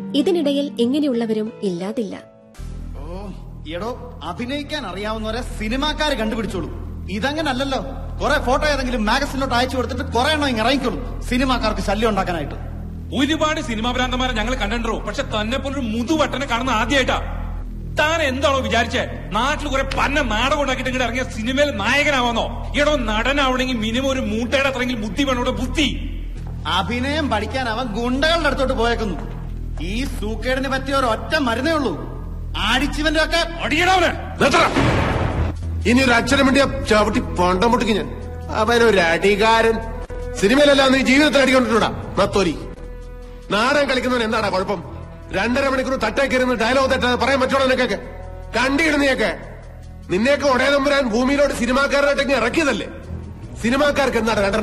ഇതിനിടയിൽ ഇങ്ങനെയുള്ളവരും ഇല്ലാതില്ല ഓ എടോ അഭിനയിക്കാൻ അറിയാവുന്നവരെ സിനിമാക്കാര് കണ്ടുപിടിച്ചോളൂ ഇതങ്ങനല്ലല്ലോ കുറെ ഫോട്ടോ ഏതെങ്കിലും മാഗസിനിലോട്ട് അയച്ചു കൊടുത്തിട്ട് കുറെ എണ്ണം ഇങ്ങ് ഇറങ്ങിക്കോളൂ സിനിമാക്കാർക്ക് ശല്യം ഉണ്ടാക്കാനായിട്ട് ഒരുപാട് സിനിമാ ഭ്രാന്തന്മാരെ ഞങ്ങൾ കണ്ടിട്ടുണ്ടോ പക്ഷെ തന്നെ പോലൊരു മുതുവട്ടനെ കാണുന്ന ആദ്യമായിട്ടാ താൻ എന്താണോ വിചാരിച്ചേ നാട്ടിൽ കുറെ പന്ന നാടകം ഉണ്ടാക്കിയിട്ട് ഇങ്ങോട്ട് ഇറങ്ങിയ സിനിമയിൽ നായകനാവാന്നോ എടോ നടനാവണമെങ്കിൽ മിനിമം ഒരു മൂട്ടയുടെ അത്രയെങ്കിലും ബുദ്ധി വേണം ഇവിടെ ബുദ്ധി അഭിനയം പഠിക്കാൻ അവൻ ഗുണ്ടകളുടെ അടുത്തോട്ട് പോയേക്കുന്നു ഈ സൂക്കേടിന് പറ്റിയ ഒരു ഒറ്റ മരുന്നേ ഉള്ളൂ ആടിച്ചിവന്റെ ഒക്കെ അടിയണവന് നിർത്തണം. ഇനി ഒരു അക്ഷരം വേണ്ടിയ ചവിട്ടി പണ്ടം പൊട്ടിക്ക് ഞാൻ അവനൊരു അടികാരൻ സിനിമയിലല്ല നീ ജീവിതത്തിൽ അടിക്കൊണ്ടിട്ടുണ്ടാ നത്തോലി നാടകം കളിക്കുന്നവൻ എന്താടാ കുഴപ്പം രണ്ടര മണിക്കൂർ തട്ടേക്കരുന്ന് ഡയലോഗ് തെറ്റാതെ പറയാൻ പറ്റുള്ളൂ നിനക്കൊക്കെ കണ്ടിടുന്നയൊക്കെ നിന്നെയൊക്കെ ഒടേ നമ്പുരാൻ ഭൂമിയിലോട്ട് സിനിമാക്കാരനായിട്ടൊക്കെ ഇറക്കിയതല്ലേ സിനിമാക്കാർക്ക് എന്താണ് രണ്ടര